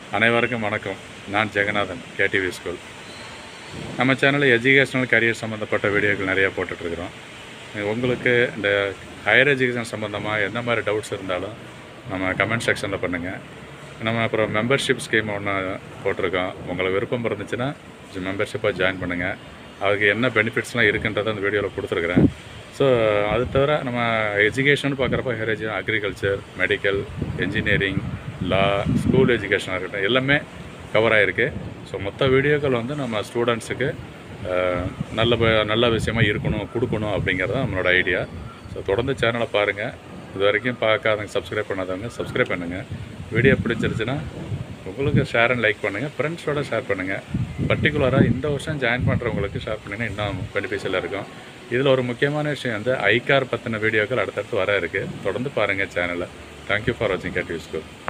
அனைவருக்கும் வணக்கம் நான் ஜெகநாதன் கேடிவி ஸ்கூல் நம்ம சேனலில் எஜுகேஷனல் கரியர் சம்மந்தப்பட்ட வீடியோக்கள் நிறையா போட்டுட்ருக்குறோம் உங்களுக்கு இந்த ஹையர் எஜுகேஷன் சம்மந்தமாக எந்த மாதிரி டவுட்ஸ் இருந்தாலும் நம்ம கமெண்ட் செக்ஷனில் பண்ணுங்கள் நம்ம அப்புறம் மெம்பர்ஷிப் ஸ்கீம் ஒன்று போட்டிருக்கோம் உங்களுக்கு விருப்பம் இருந்துச்சுன்னா மெம்பர்ஷிப்பாக ஜாயின் பண்ணுங்கள் அதுக்கு என்ன பெனிஃபிட்ஸ்லாம் இருக்குன்றதை அந்த வீடியோவில் கொடுத்துருக்குறேன் ஸோ அது தவிர நம்ம எஜுகேஷன் பார்க்குறப்ப ஹெரேஜ் agriculture medical engineering law school எஜுகேஷனாக இருக்கட்டும் எல்லாமே கவர் ஆகிருக்கு ஸோ மொத்த வீடியோக்கள் வந்து நம்ம ஸ்டூடெண்ட்ஸுக்கு நல்ல ப- நல்ல விஷயமா இருக்கணும் கொடுக்கணும் அப்படிங்கிறது தான் நம்மளோட ஐடியா ஸோ தொடர்ந்து சேனலை பாருங்கள் இது வரைக்கும் பார்க்காதவங்க சப்ஸ்கிரைப் பண்ணாதவங்க சப்ஸ்கிரைப் பண்ணுங்கள் வீடியோ பிடிச்சிருச்சுன்னா உங்களுக்கு ஷேர் அண்ட் லைக் பண்ணுங்கள் ஃப்ரெண்ட்ஸோட ஷேர் பண்ணுங்கள் பர்டிகுலராக இந்த வருஷம் ஜாயின் பண்ணுறவங்களுக்கு ஷேர் பண்ணிங்கன்னா இன்னும் பெனிஃபிஷியலாக இருக்கும் இதில் ஒரு முக்கியமான விஷயம் வந்து ஐகார் பற்றின வீடியோக்கள் அடுத்தடுத்து வர இருக்குது தொடர்ந்து பாருங்கள் சேனலை தேங்க்யூ ஃபார் வாட்சிங் கேட் ஸ்கூல்